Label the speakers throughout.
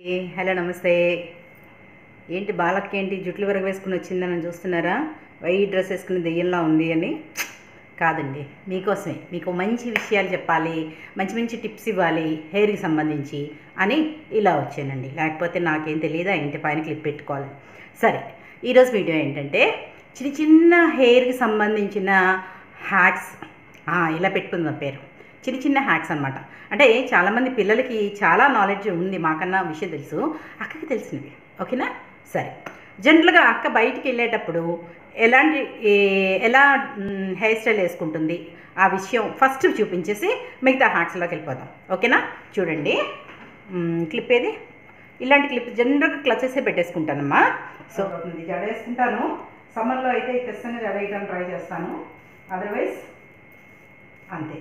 Speaker 1: ఏ, hello నమస్తే ఏంటి బాలకి ఏంటి జుట్లు వరకు వేసుకుని వచ్చిందని చూస్తున్నారా వైట్ డ్రెస్ వేసుకుని దెయ్యంలా ఉంది అని కాదండి మీకోసమే మీకు మంచి విషయాలు చెప్పాలి మంచి మంచి టిప్స్ ఇవ్వాలి హెయిర్కి సంబంధించి అని ఇలా వచ్చానండి లేకపోతే నాకేం తెలియదు ఆ ఇంటి పైన క్లిప్ పెట్టుకోవాలి సరే ఈరోజు వీడియో ఏంటంటే చిన్న చిన్న హెయిర్కి సంబంధించిన హ్యాక్స్ ఇలా పెట్టుకుందాం పేరు చిన్న చిన్న హ్యాక్స్ అనమాట అంటే చాలామంది పిల్లలకి చాలా నాలెడ్జ్ ఉంది మాకన్నా విషయం తెలుసు అక్కకి తెలిసినవి ఓకేనా సరే జనరల్గా అక్క బయటికి వెళ్ళేటప్పుడు ఎలాంటి ఏ- ఎలా మ్, హెయిర్ స్టైల్ వేసుకుంటుంది ఆ విషయం ఫస్ట్ చూపించేసి మిగతా హ్యాక్స్లోకి వెళ్ళిపోదాం ఓకేనా చూడండి మ్, క్లిప్ ఏది ఇలాంటి క్లిప్ జనరల్గా క్లచెసే పెట్టేసుకుంటానమ్మా సో ఇది జడ వేసుకుంటాను సమ్మర్లో అయితే ఖచ్చితంగా జడ వేయడానికి ట్రై చేస్తాను అదర్వైజ్ అంతే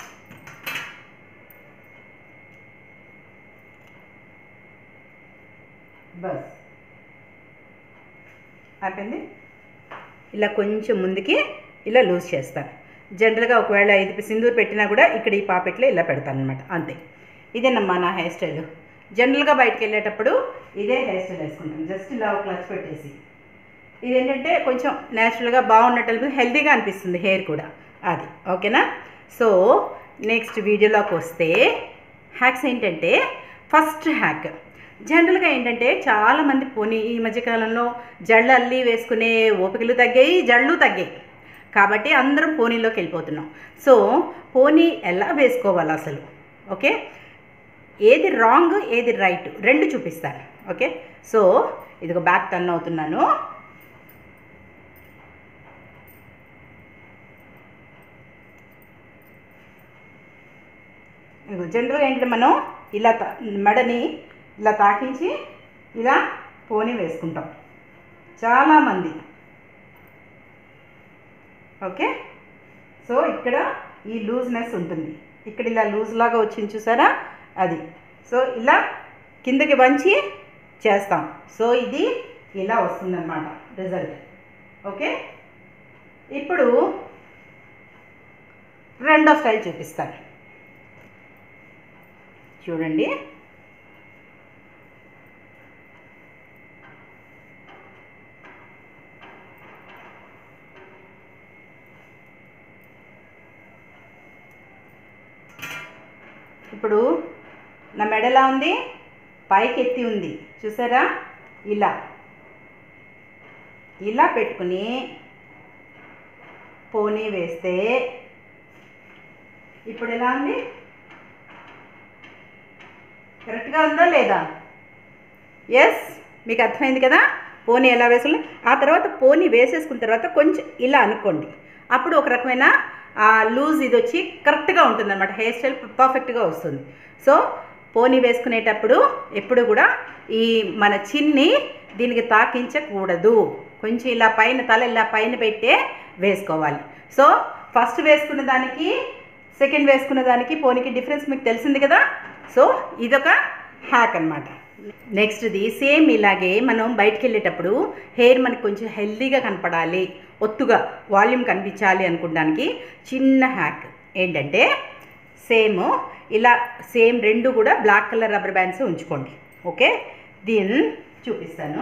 Speaker 1: బస్ అయిపోయింది ఇలా కొంచెం ముందుకి ఇలా లూజ్ చేస్తాను జనరల్గా ఒకవేళ ఇది సింధూర్ పెట్టినా కూడా ఇక్కడ ఈ పాపెట్లో ఇలా పెడతాను అనమాట అంతే ఇదేనమ్మా నా హెయిర్ స్టైల్ జనరల్గా బయటకు వెళ్ళేటప్పుడు ఇదే హెయిర్ స్టైల్ వేసుకుంటాను జస్ట్ ఇలా ఒక క్లచ్ పెట్టేసి ఇదేంటంటే కొంచెం న్యాచురల్గా బాగున్నట్టు హెల్తీగా అనిపిస్తుంది హెయిర్ కూడా అది ఓకేనా సో నెక్స్ట్ వీడియోలోకి వస్తే హ్యాక్స్ ఏంటంటే ఫస్ట్ హ్యాక్ జనరల్గా ఏంటంటే చాలామంది పోనీ ఈ మధ్యకాలంలో జళ్ళు అల్లి వేసుకునే ఓపికలు తగ్గాయి జళ్ళు తగ్గాయి కాబట్టి అందరం పోనీలోకి వెళ్ళిపోతున్నాం సో పోనీ ఎలా వేసుకోవాలి అసలు ఓకే ఏది రాంగ్ ఏది రైట్ రెండు చూపిస్తాను ఓకే సో ఇదిగో బ్యాక్ టర్న్ అవుతున్నాను ఇదిగో జనరల్గా ఏంటంటే మనం ఇలా తా- మెడని ఇలా తాకించి ఇలా పోనీ వేసుకుంటాం చాలామంది ఓకే సో ఇక్కడ ఈ లూజ్నెస్ ఉంటుంది ఇక్కడ ఇలా లూజ్ లాగా వచ్చింది చూసారా అది సో ఇలా కిందకి వంచి చేస్తాం సో ఇది ఇలా వస్తుందన్నమాట రిజల్ట్ ఓకే ఇప్పుడు రెండో స్టైల్ చూపిస్తాను చూడండి ఇప్పుడు నా మెడ ఎలా ఉంది పైకి ఎత్తి ఉంది చూసారా ఇలా ఇలా పెట్టుకుని పోనీ వేస్తే ఇప్పుడు ఎలా ఉంది కరెక్ట్గా ఉందా లేదా ఎస్ మీకు అర్థమైంది కదా పోనీ ఎలా వేసుకోవాలి ఆ తర్వాత పోనీ వేసేసుకున్న తర్వాత కొంచెం ఇలా అనుకోండి అప్పుడు ఒక రకమైన లూజ్ ఇది వచ్చి కరెక్ట్గా ఉంటుంది అనమాట హెయిర్ స్టైల్ పర్ఫెక్ట్గా వస్తుంది సో పోనీ వేసుకునేటప్పుడు ఎప్పుడు కూడా ఈ మన చిన్ని దీనికి తాకించకూడదు కొంచెం ఇలా పైన తల ఇలా పైన పెట్టే వేసుకోవాలి సో ఫస్ట్ వేసుకున్న దానికి సెకండ్ వేసుకున్న దానికి పోనీకి డిఫరెన్స్ మీకు తెలిసింది కదా సో ఇదొక హ్యాక్ అనమాట నెక్స్ట్ది సేమ్ ఇలాగే మనం బయటికి వెళ్ళేటప్పుడు హెయిర్ మనకి కొంచెం హెల్దీగా కనపడాలి ఒత్తుగా వాల్యూమ్ కనిపించాలి అనుకోవడానికి చిన్న హ్యాక్ ఏంటంటే సేమ్ ఇలా సేమ్ రెండు కూడా బ్లాక్ కలర్ రబ్బర్ బ్యాండ్స్ ఉంచుకోండి ఓకే దీన్ని చూపిస్తాను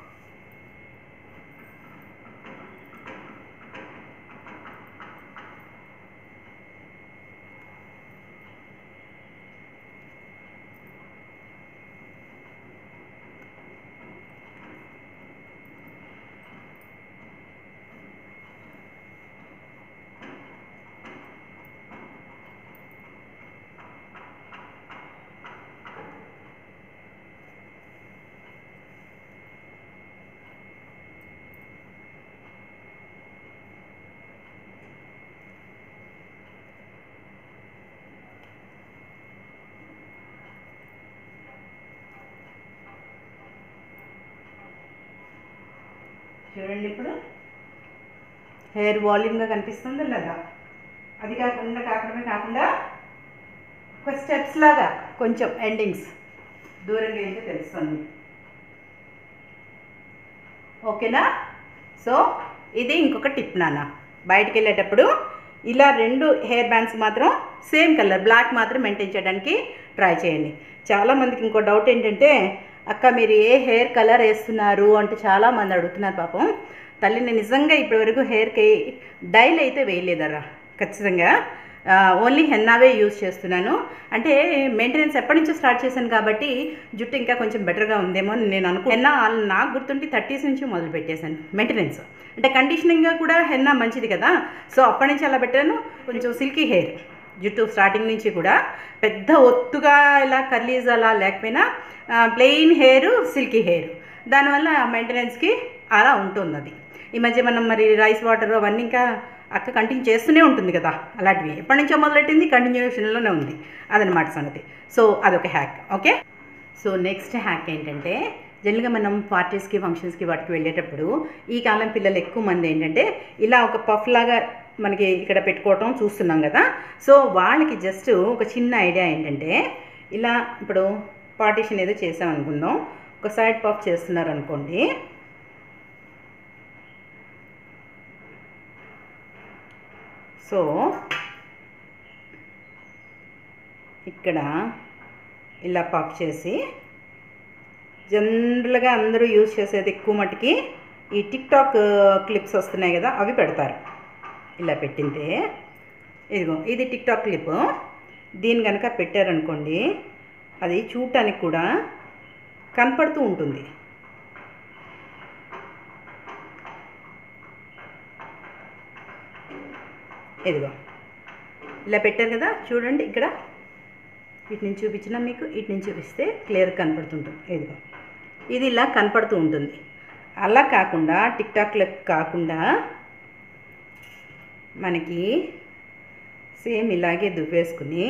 Speaker 1: చూడండి ఇప్పుడు హెయిర్ వాల్యూమ్గా కనిపిస్తుందా లేదా అది కాకుండా కాకడమే కాకుండా ఒక స్టెప్స్ లాగా కొంచెం ఎండింగ్స్ దూరంగా అయితే తెలుస్తుంది ఓకేనా సో ఇది ఇంకొక టిప్ నాన్న బయటికి వెళ్ళేటప్పుడు ఇలా రెండు హెయిర్ బ్యాండ్స్ మాత్రం సేమ్ కలర్ బ్లాక్ మాత్రం మెయింటైన్ చేయడానికి ట్రై చేయండి చాలామందికి ఇంకో డౌట్ ఏంటంటే అక్క మీరు ఏ హెయిర్ కలర్ వేస్తున్నారు అంటే చాలామంది అడుగుతున్నారు పాపం తల్లి నేను నిజంగా ఇప్పటివరకు హెయిర్కి డైల్ అయితే వేయలేదరా ఖచ్చితంగా ఓన్లీ హెన్నావే యూజ్ చేస్తున్నాను అంటే మెయింటెనెన్స్ ఎప్పటి నుంచో స్టార్ట్ చేశాను కాబట్టి జుట్టు ఇంకా కొంచెం బెటర్గా ఉందేమో అని నేను అనుకో హెన్నా నాకు గుర్తుంటే థర్టీస్ నుంచి మొదలు పెట్టేశాను మెయింటెనెన్స్ అంటే కండిషనింగ్గా కూడా హెన్నా మంచిది కదా సో అప్పటి నుంచి అలా పెట్టాను కొంచెం సిల్కీ హెయిర్ జుట్టు స్టార్టింగ్ నుంచి కూడా పెద్ద ఒత్తుగా ఇలా కర్లీజ్ అలా లేకపోయినా ప్లెయిన్ హెయిర్ సిల్కీ హెయిర్ దానివల్ల మెయింటెనెన్స్కి అలా ఉంటుంది అది ఈ మధ్య మనం మరి రైస్ వాటర్ అవన్నీ ఇంకా అక్క కంటిన్యూ చేస్తూనే ఉంటుంది కదా అలాంటివి ఎప్పటి నుంచో మొదలెట్టింది కంటిన్యూషన్లోనే ఉంది అదనమాట సంగతి సో అదొక hack okay so next hack ఏంటంటే జనరల్గా మనం పార్టీస్కి ఫంక్షన్స్కి వాటికి వెళ్ళేటప్పుడు ఈ కాలం పిల్లలు ఎక్కువ మంది ఏంటంటే ఇలా ఒక పఫ్ లాగా మనకి ఇక్కడ పెట్టుకోవటం చూస్తున్నాం కదా సో వాళ్ళకి జస్ట్ ఒక చిన్న ఐడియా ఏంటంటే ఇలా ఇప్పుడు పార్టీషన్ ఏదో చేసాం అనుకుందాం ఒక సైడ్ పఫ్ చేస్తున్నారు అనుకోండి సో ఇక్కడ ఇలా పఫ్ చేసి జనరల్గా అందరూ యూజ్ చేసేది ఎక్కువ మటుకి ఈ టిక్ టాక్ క్లిప్స్ వస్తున్నాయి కదా అవి పెడతారు ఇలా పెట్టింటే ఇదిగో ఇది టిక్ టాక్ క్లిప్ దీన్ని కనుక పెట్టారనుకోండి అది చూడటానికి కూడా కనపడుతూ ఉంటుంది ఇదిగో ఇలా పెట్టారు కదా చూడండి ఇక్కడ ఇటు నుంచి చూపించినా మీకు ఇటు నుంచి చూపిస్తే క్లియర్ కనపడుతుంటుంది ఇదిగో ఇది ఇలా కనపడుతూ ఉంటుంది అలా కాకుండా టిక్ టాక్లో కాకుండా మనకి సేమ్ ఇలాగే దువ్వేసుకుని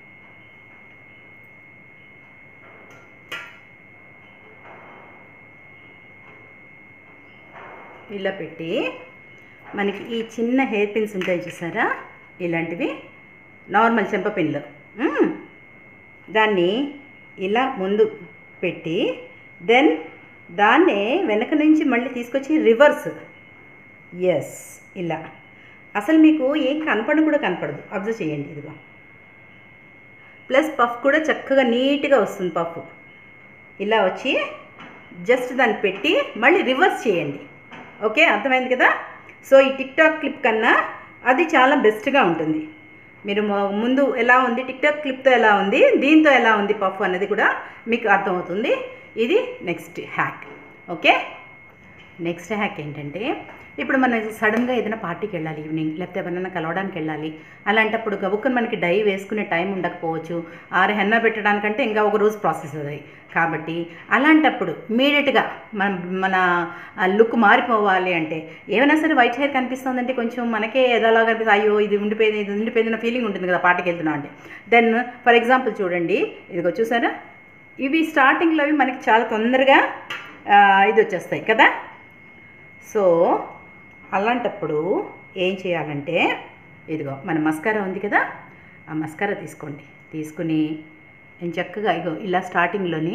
Speaker 1: ఇలా పెట్టి మనకి ఈ చిన్న హెయిర్ పిన్స్ ఉంటాయి చూసారా ఇలాంటివి నార్మల్ చెంప పిన్లు మ్మ్. దాన్ని ఇలా ముందు పెట్టి దెన్ దాన్నే వెనక నుంచి మళ్ళీ తీసుకొచ్చి రివర్స్ ఎస్ ఇలా అసలు మీకు ఏం కనపడను కూడా కనపడదు అబ్జర్వ్ చేయండి ఇదిగో ప్లస్ పఫ్ కూడా చక్కగా నీట్గా వస్తుంది పఫ్ ఇలా వచ్చి జస్ట్ దాన్ని పెట్టి మళ్ళీ రివర్స్ చేయండి ఓకే అర్థమైంది కదా సో ఈ టిక్ టాక్ క్లిప్ కన్నా అది చాలా బెస్ట్గా ఉంటుంది మీరు మొ- ముందు ఎలా ఉంది టిక్ టాక్ క్లిప్తో ఎలా ఉంది దీంతో ఎలా ఉంది పఫ్ అన్నది కూడా మీకు అర్థమవుతుంది ఇది next hack okay next hack ఏంటంటే ఇప్పుడు మనం సడన్గా ఏదైనా పార్టీకి వెళ్ళాలి ఈవినింగ్ లేకపోతే ఎవరైనా కలవడానికి వెళ్ళాలి అలాంటప్పుడు గబుక్కని మనకి డై వేసుకునే టైం ఉండకపోవచ్చు ఆరు హెన్న పెట్టడానికంటే ఇంకా ఒక రోజు ప్రాసెస్ అది కాబట్టి అలాంటప్పుడు ఇమీడియట్గా మన మన లుక్ మారిపోవాలి అంటే ఏమైనా సరే వైట్ హెయిర్ కనిపిస్తుందంటే కొంచెం మనకే ఏదోలా కనిపిస్తుంది అయ్యో ఇది ఉండిపోయింది ఇది ఉండిపోయింది అన్న ఫీలింగ్ ఉంటుంది కదా పార్టీకి వెళ్తున్నాం అంటే దెన్ ఫర్ ఎగ్జాంపుల్ చూడండి ఇదిగో చూసారా ఇవి స్టార్టింగ్లో అవి మనకి చాలా తొందరగా ఆ, ఇది వచ్చేస్తాయి కదా సో అలాంటప్పుడు ఏం చేయాలంటే ఇదిగో మన మస్కారా ఉంది కదా ఆ మస్కారా తీసుకోండి తీసుకుని నేను చక్కగా ఇగో ఇలా స్టార్టింగ్లోని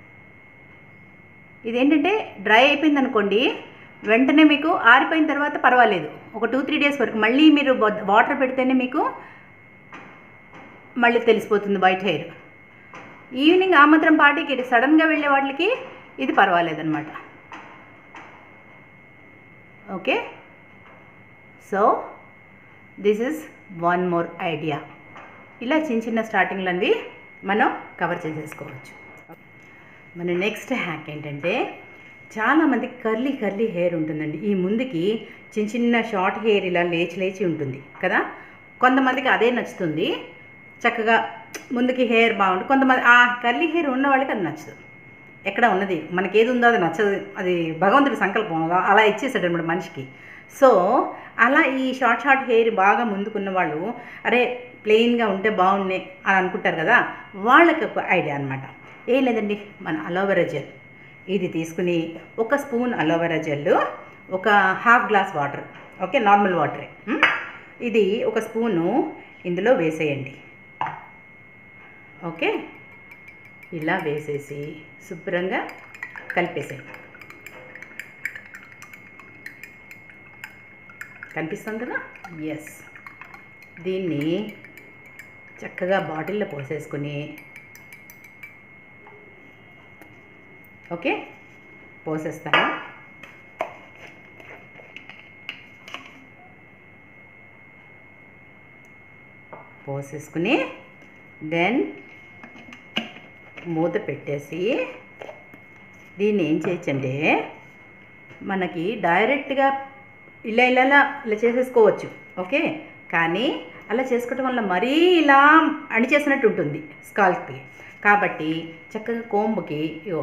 Speaker 1: ఇదేంటంటే డ్రై అయిపోయింది అనుకోండి వెంటనే మీకు ఆరిపోయిన తర్వాత పర్వాలేదు ఒక టూ త్రీ డేస్ వరకు మళ్ళీ మీరు వాటర్ పెడితేనే మీకు మళ్ళీ తెలిసిపోతుంది వైట్ హెయిర్ ఈవినింగ్ ఆ మాత్రం పార్టీకి సడన్గా వెళ్ళే వాటికి ఇది పర్వాలేదన్నమాట okay so this is one more idea ఇలా చిన్న చిన్న స్టార్టింగ్లవి మనం కవర్ చేసేసుకోవచ్చు మన నెక్స్ట్ హ్యాక్ ఏంటంటే చాలామంది కర్లీ కర్లీ హెయిర్ ఉంటుందండి ఈ ముందుకి చిన్న చిన్న షార్ట్ హెయిర్ ఇలా లేచి లేచి ఉంటుంది కదా కొంతమందికి అదే నచ్చుతుంది చక్కగా ముందుకి హెయిర్ బాగుంటుంది కొంతమంది ఆ కర్లీ హెయిర్ ఉన్న వాళ్ళకి అది నచ్చదు ఎక్కడ ఉన్నది మనకి ఏది ఉందో అది నచ్చదు అది భగవంతుడి సంకల్పం అలా అలా ఇచ్చేసాడు అనమాట మనిషికి సో అలా ఈ షార్ట్ షార్ట్ హెయిర్ బాగా ముందుకున్న వాళ్ళు అరే ప్లెయిన్గా ఉంటే బాగున్నాయి అని అనుకుంటారు కదా వాళ్ళకి ఒక ఐడియా అనమాట ఏం లేదండి మన అలోవెరా జెల్ ఇది తీసుకుని ఒక స్పూన్ అలోవెరా జెల్ ఒక half glass water okay normal వాటరే ఉమ్? ఇది ఒక స్పూను ఇందులో వేసేయండి ఓకే ఇలా వేసేసి శుభ్రంగా కలిపేసేయండి కనిపిస్తుంది కదా ఎస్ దీన్ని చక్కగా బాటిల్లో పోసేసుకుని ఓకే పోసేస్తాను పోసేసుకుని దెన్ మూత పెట్టేసి దీన్ని ఏం చేయొచ్చంటే మనకి డైరెక్ట్గా ఇలా ఇలా ఇలా ఇలా చేసేసుకోవచ్చు ఓకే కానీ అలా చేసుకోవటం వల్ల మరీ ఇలా అణి చేసినట్టు ఉంటుంది స్కాల్ప్కి కాబట్టి చక్కగా కోంబుకి ఇగో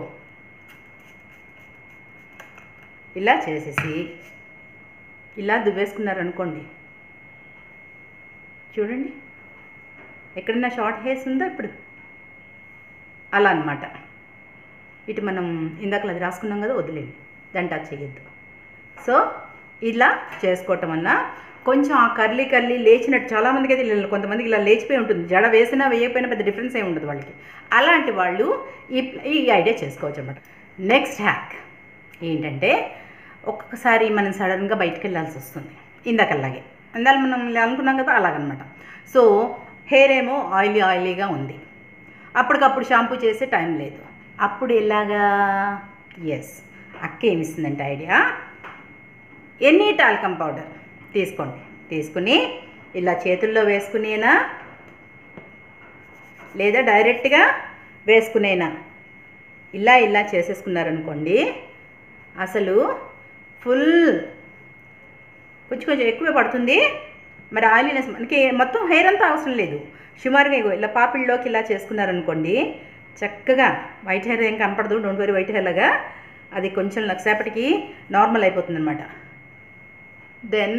Speaker 1: ఇలా చేసేసి ఇలా దువ్వేసుకున్నారనుకోండి చూడండి ఎక్కడన్నా షార్ట్ హెయిర్స్ ఉందా ఇప్పుడు అలా అన్నమాట ఇటు మనం ఇందాక అది రాసుకున్నాం కదా వదిలేండి దాన్ని టచ్ చేయొద్దు సో ఇలా చేసుకోవటం వల్ల కొంచెం ఆ కర్లీ కర్లీ లేచినట్టు చాలామందికి అయితే ఇలా కొంతమందికి ఇలా లేచిపోయి ఉంటుంది జడ వేసినా వేయకపోయినా పెద్ద డిఫరెన్స్ ఏమి ఉండదు వాళ్ళకి అలాంటి వాళ్ళు ఈ ఈ ఐడియా చేసుకోవచ్చు అనమాట నెక్స్ట్ హ్యాక్ ఏంటంటే ఒక్కొక్కసారి మనం సడన్గా బయటకు వెళ్ళాల్సి వస్తుంది ఇందాకలాగే ఇందాక మనం ఇలా అనుకున్నాం కదా అలాగనమాట సో హెయిర్ ఏమో ఆయిలీ ఆయిలీగా ఉంది అప్పటికప్పుడు షాంపూ చేసే టైం లేదు అప్పుడు ఎలాగా ఎస్ అక్క ఏమిస్తుందంటే ఐడియా ఎనీ టాల్కమ్ పౌడర్ తీసుకోండి తీసుకుని ఇలా చేతుల్లో వేసుకునేనా లేదా డైరెక్ట్గా వేసుకునేనా ఇలా ఇలా చేసేసుకున్నారనుకోండి అసలు ఫుల్ కొంచెం కొంచెం ఎక్కువే పడుతుంది మరి ఆయిలీనెస్ మనకి మొత్తం హెయిర్ అంతా అవసరం లేదు సుమారుగా ఇగో ఇలా పాపిళ్ళలోకి ఇలా చేసుకున్నారనుకోండి చక్కగా వైట్ హెయిర్ ఏం కనపడదు డోంట్ వరీ వైట్ హెయిర్ లాగా అది కొంచెం లక్షసేపటికి నార్మల్ అయిపోతుంది అనమాట దెన్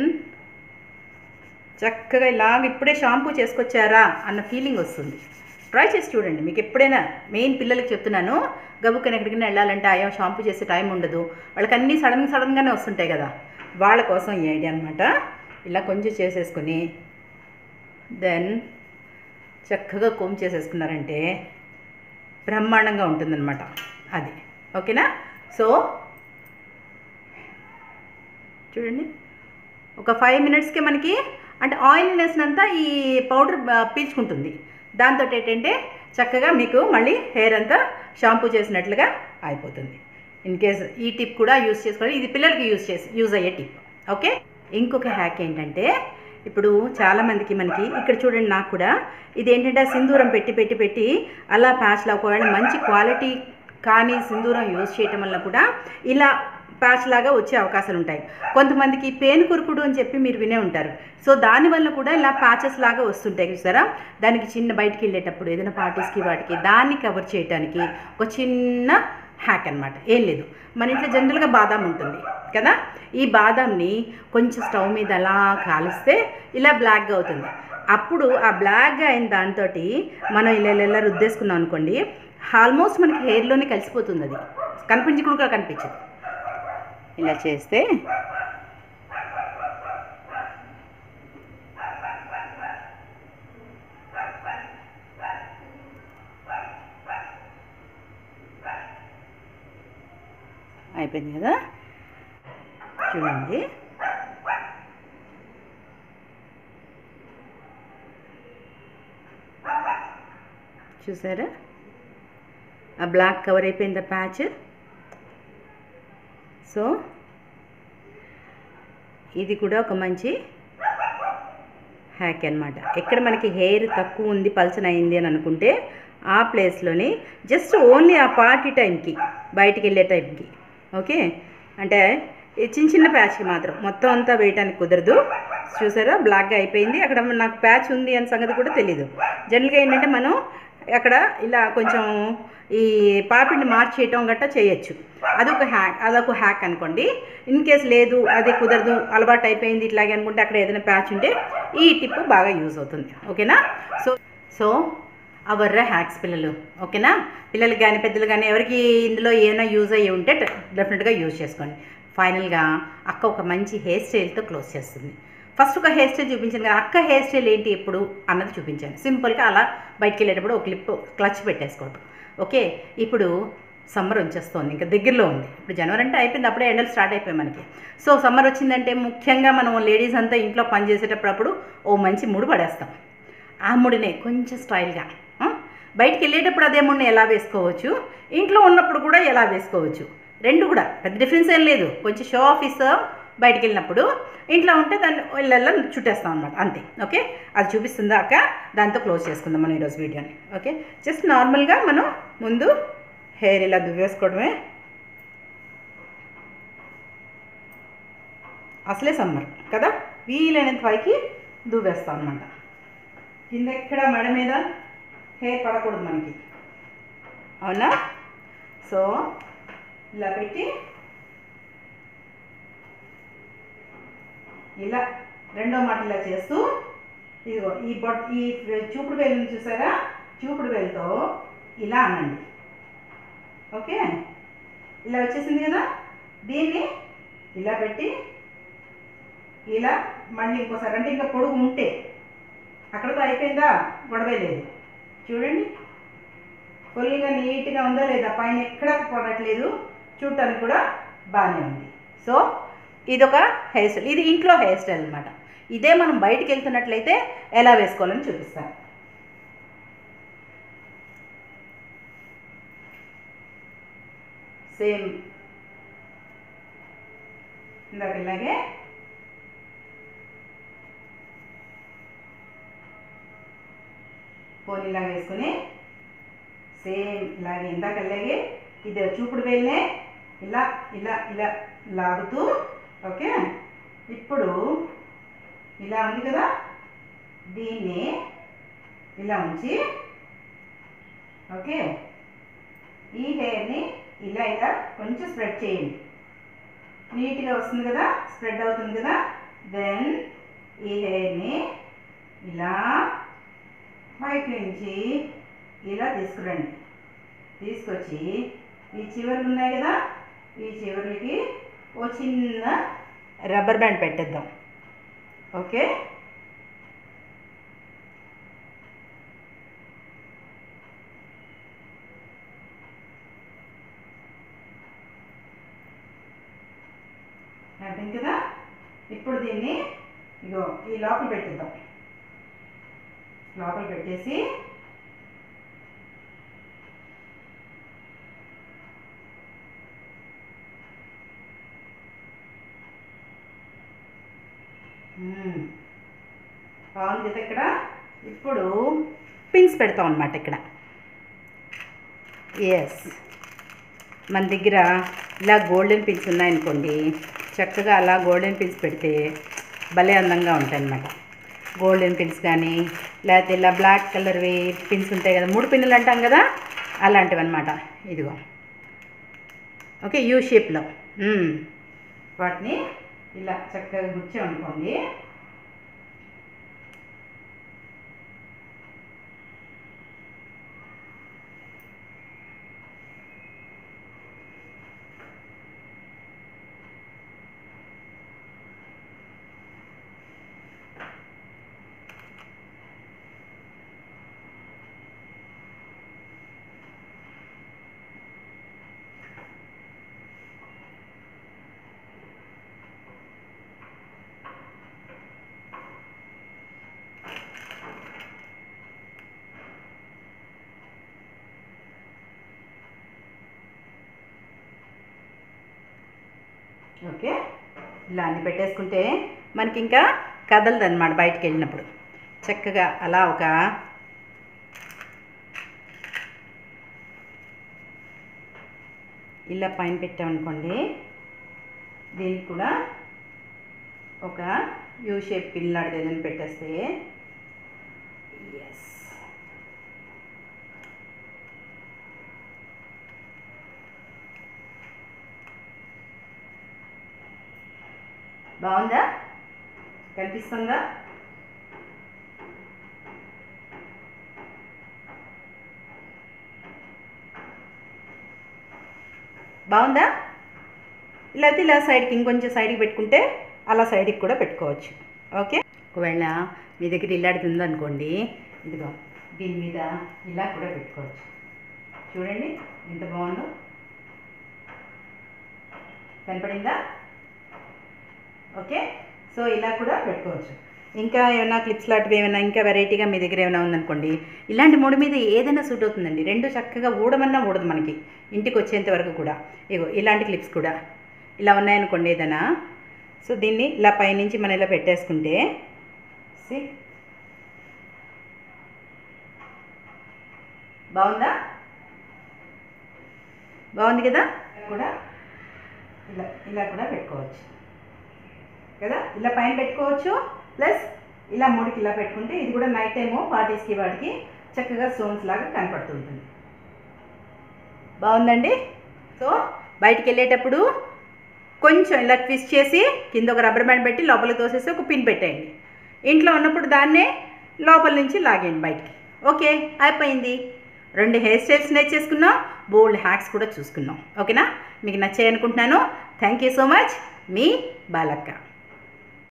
Speaker 1: చక్కగా ఇలాగ ఇప్పుడే షాంపూ చేసుకొచ్చారా అన్న ఫీలింగ్ వస్తుంది ట్రై చేసి చూడండి మీకు ఎప్పుడైనా మెయిన్ పిల్లలకి చెప్తున్నాను గబుక్కని ఎక్కడికైనా వెళ్ళాలంటే అయ్యో షాంపూ చేసే టైం ఉండదు వాళ్ళకి అన్నీ సడన్ సడన్గానే వస్తుంటాయి కదా వాళ్ళ కోసం ఈ ఐడియా అనమాట ఇలా కొంచెం చేసేసుకుని దెన్ చక్కగా కోమ్ చేసేసుకున్నారంటే బ్రహ్మాండంగా ఉంటుందన్నమాట అది ఓకేనా సో చూడండి ఒక ఫైవ్ మినిట్స్కి మనకి అంటే ఆయిల్నెస్ అంతా ఈ పౌడర్ పీల్చుకుంటుంది దాంతో ఏంటంటే చక్కగా మీకు మళ్ళీ హెయిర్ అంతా షాంపూ చేసినట్లుగా అయిపోతుంది ఇన్ కేస్ ఈ టిప్ కూడా యూస్ చేసుకోవాలి ఇది పిల్లలకి యూస్ చేసి యూజ్ అయ్యే టిప్ ఓకే ఇంకొక హ్యాక్ ఏంటంటే ఇప్పుడు చాలామందికి మనకి ఇక్కడ చూడండి నాకు కూడా ఇది ఏంటంటే సింధూరం పెట్టి పెట్టి పెట్టి అలా ప్యాచ్లో ఒకవేళ మంచి క్వాలిటీ కానీ సింధూరం యూజ్ చేయటం వల్ల కూడా ఇలా ప్యాచ్ లాగా వచ్చే అవకాశాలు ఉంటాయి కొంతమందికి పేను కురుకుడు అని చెప్పి మీరు వినే ఉంటారు సో దానివల్ల కూడా ఇలా ప్యాచెస్ లాగా వస్తుంటాయి చూసారా దానికి చిన్న బయటికి వెళ్ళేటప్పుడు ఏదైనా పార్టీస్కి వాటికి దాన్ని కవర్ చేయడానికి ఒక చిన్న హ్యాక్ అనమాట ఏం లేదు మన ఇంట్లో జనరల్గా బాదాం ఉంటుంది కదా ఈ బాదాంని కొంచెం స్టవ్ మీద అలా కాలిస్తే ఇలా బ్లాక్గా అవుతుంది అప్పుడు ఆ బ్లాక్గా అయిన దాంతో మనం ఇలా ఇలా ఇలా రుద్దేసుకున్నాం అనుకోండి ఆల్మోస్ట్ మనకి హెయిర్లోనే కలిసిపోతుంది అది కనిపించకుండా కూడా కనిపించదు ఇలా చేస్తే అయిపోయింది కదా చూడండి చూసారా ఆ బ్లాక్ కవర్ అయిపోయింది ఆ ప్యాచ్ సో ఇది కూడా ఒక మంచి హ్యాక్ అనమాట ఎక్కడ మనకి హెయిర్ తక్కువ ఉంది పల్చన అయింది అని అనుకుంటే ఆ ప్లేస్లోని జస్ట్ ఓన్లీ ఆ పార్టీ టైంకి బయటికి వెళ్ళే టైంకి ఓకే అంటే ఈ చిన్న చిన్న ప్యాచ్కి మాత్రం మొత్తం అంతా వేయటానికి కుదరదు చూసారా బ్లాక్గా అయిపోయింది అక్కడ నాకు ప్యాచ్ ఉంది అనే సంగతి కూడా తెలీదు జనరల్గా ఏంటంటే మనం అక్కడ ఇలా కొంచెం ఈ పాపిడిని మార్చేయటం గట్టా చేయొచ్చు అదొక హ్యాక్ అదొక హ్యాక్ అనుకోండి ఇన్ కేస్ లేదు అది కుదరదు అలవాటు అయిపోయింది ఇట్లాగే అనుకుంటే అక్కడ ఏదైనా ప్యాచ్ ఉంటే ఈ టిప్ బాగా యూజ్ అవుతుంది ఓకేనా సో సో అవర్ హ్యాక్స్ పిల్లలు ఓకేనా పిల్లలకి కానీ పెద్దలు కానీ ఎవరికి ఇందులో ఏమైనా యూజ్ అయ్యి ఉంటే డెఫినెట్గా యూజ్ చేసుకోండి ఫైనల్గా అక్క ఒక మంచి హెయిర్ స్టైల్తో క్లోజ్ చేస్తుంది ఫస్ట్ ఒక హెయిర్ స్టైల్ చూపించాను కదా అక్క హెయిర్ స్టైల్ ఏంటి ఎప్పుడు అన్నది చూపించాను సింపుల్గా అలా బయటికి వెళ్ళేటప్పుడు ఒక క్లిప్ క్లచ్ పెట్టేసుకోవటం ఓకే ఇప్పుడు సమ్మర్ వచ్చేస్తుంది ఇంకా దగ్గరలో ఉంది ఇప్పుడు జనవరి అంటే అయిపోయింది అప్పుడే ఎండలు స్టార్ట్ అయిపోయాయి మనకి సో సమ్మర్ వచ్చిందంటే ముఖ్యంగా మనం లేడీస్ అంతా ఇంట్లో పని చేసేటప్పుడు అప్పుడు ఓ మంచి ముడి పడేస్తాం ఆ ముడినే కొంచెం స్టైల్గా ఆ? బయటికి వెళ్ళేటప్పుడు అదే ముడిని ఎలా వేసుకోవచ్చు ఇంట్లో ఉన్నప్పుడు కూడా ఎలా వేసుకోవచ్చు రెండు కూడా పెద్ద డిఫరెన్స్ ఏం లేదు కొంచెం షో ఆఫ్ ఇస్తాం బయటికి వెళ్ళినప్పుడు ఇంట్లో ఉంటే దాన్ని ఇళ్ళల్లో చుట్టేస్తాం అనమాట అంతే ఓకే అది చూపిస్తుందా అక్క దాంతో క్లోజ్ చేసుకుందాం మనం ఈరోజు వీడియోని ఓకే జస్ట్ నార్మల్గా మనం ముందు హెయిర్ ఇలా దువ్వేసుకోవడమే అసలే సమ్మర్ కదా వీలైనంత పైకి దువ్వేస్తాం అనమాట కింద ఎక్కడ మెడ మీద హెయిర్ పడకూడదు మనకి అవునా సో ఇలా పెట్టి ఇలా రెండో మాట ఇలా చేస్తూ ఇదిగో ఈ బొట్ ఈ చూపుడు వేలుని చూసారా చూపుడు వేలుతో ఇలా అనండి ఓకే ఇలా వచ్చేసింది కదా దీన్ని ఇలా పెట్టి ఇలా మళ్ళీ ఇంకోసారి అంటే ఇంకా పొడుగు ఉంటే అక్కడతో అయిపోయిందా గొడవే లేదు చూడండి ఫుల్గా నీట్గా ఉందా లేదా పైన ఎక్కడ పడట్లేదు చూడటానికి కూడా బాగానే ఉంది సో ఇదొక హెయిర్ స్టైల్ ఇది ఇంట్లో హెయిర్ స్టైల్ అనమాట ఇదే మనం బయటికి వెళ్తున్నట్లయితే ఎలా వేసుకోవాలని చూపిస్తాను సేమ్ ఇందాక ఇలాగే పోనీలాగా వేసుకుని సేమ్ ఇలాగే ఇందాక అలాగే ఇది చూపుడు వేలనే ఇలా ఇలా ఇలా లాగుతూ ఓకే ఇప్పుడు ఇలా ఉంది కదా దీన్ని ఇలా ఉంచి ఓకే ఈ హెయిర్ని ఇలా ఇలా కొంచెం స్ప్రెడ్ చేయండి నీట్గా వస్తుంది కదా స్ప్రెడ్ అవుతుంది కదా దెన్ ఈ హెయిర్ని ఇలా పైకి నుంచి ఇలా తీసుకురండి తీసుకొచ్చి ఈ చివర్లు ఉన్నాయి కదా ఈ చివర్లకి ఓ చిన్న రబ్బర్ బ్యాండ్ పెట్టేద్దాం ఓకే అయిపోయింది కదా ఇప్పుడు దీన్ని ఇగో ఈ లోపల పెట్టేద్దాం లోపల పెట్టేసి మ్మ్. బాగుంది కదా ఇక్కడ ఇప్పుడు పిన్స్ పెడతాం అనమాట ఇక్కడ ఎస్ మన దగ్గర ఇలా గోల్డెన్ పిన్స్ ఉన్నాయనుకోండి చక్కగా అలా గోల్డెన్ పిన్స్ పెడితే భలే అందంగా ఉంటాయి అన్నమాట గోల్డెన్ పిన్స్ కానీ లేకపోతే ఇలా బ్లాక్ కలర్వి పిన్స్ ఉంటాయి కదా మూడు పిన్నులు అంటాం కదా అలాంటివి అనమాట ఇదిగో ఓకే యూ షేప్లో మ్మ్. వాటిని ఇలా చక్కగా గుచ్చామనుకోండి ఓకే ఇలా అన్ని పెట్టేసుకుంటే మనకి ఇంకా కదలదు అనమాట బయటికి వెళ్ళినప్పుడు చక్కగా అలా ఒక ఇలా పైన పెట్టామనుకోండి దీనికి కూడా ఒక యూ షేప్ పిన్ లాంటిది ఏదైనా పెట్టేస్తే ఎస్ బాగుందా కనిపిస్తుందా బాగుందా ఇలా అయితే ఇలా సైడ్కి ఇంకొంచెం సైడ్కి పెట్టుకుంటే అలా సైడ్కి కూడా పెట్టుకోవచ్చు ఓకే ఒకవేళ మీ దగ్గర ఇల్లాడిది ఉందనుకోండి ఇదిగో దీని మీద ఇలా కూడా పెట్టుకోవచ్చు చూడండి ఎంత బాగుందో కనపడిందా ఓకే సో ఇలా కూడా పెట్టుకోవచ్చు ఇంకా ఏమైనా క్లిప్స్ లాంటివి ఏమైనా ఇంకా వెరైటీగా మీ దగ్గర ఏమైనా ఉందనుకోండి ఇలాంటి మూడు మీద ఏదైనా సూట్ అవుతుందండి రెండు చక్కగా ఊడమన్నా ఊడదు మనకి ఇంటికి వచ్చేంత వరకు కూడా ఇగో ఇలాంటి క్లిప్స్ కూడా ఇలా ఉన్నాయనుకోండి ఏదైనా సో దీన్ని ఇలా పైనుంచి మనం ఇలా పెట్టేసుకుంటే సి బాగుందా బాగుంది కదా కూడా ఇలా ఇలా కూడా పెట్టుకోవచ్చు కదా ఇలా పైన పెట్టుకోవచ్చు ప్లస్ ఇలా మూడుకి ఇలా పెట్టుకుంటే ఇది కూడా నైట్ టైము పార్టీస్కి వాటికి చక్కగా స్టోన్స్ లాగా కనపడుతుంటుంది బాగుందండి సో బయటికి వెళ్ళేటప్పుడు కొంచెం ఇలా ట్విస్ట్ చేసి కింద ఒక రబ్బర్ బ్యాండ్ పెట్టి లోపలికి తోసేసి ఒక పిన్ పెట్టేయండి ఇంట్లో ఉన్నప్పుడు దాన్నే లోపల నుంచి లాగేయండి బయటికి ఓకే అయిపోయింది రెండు హెయిర్ స్టైల్స్ నేర్చేసుకున్నాం బోల్డ్ హ్యాక్స్ కూడా చూసుకున్నాం ఓకేనా మీకు నచ్చాయి అనుకుంటున్నాను థ్యాంక్ యూ సో మచ్ మీ బాలక్క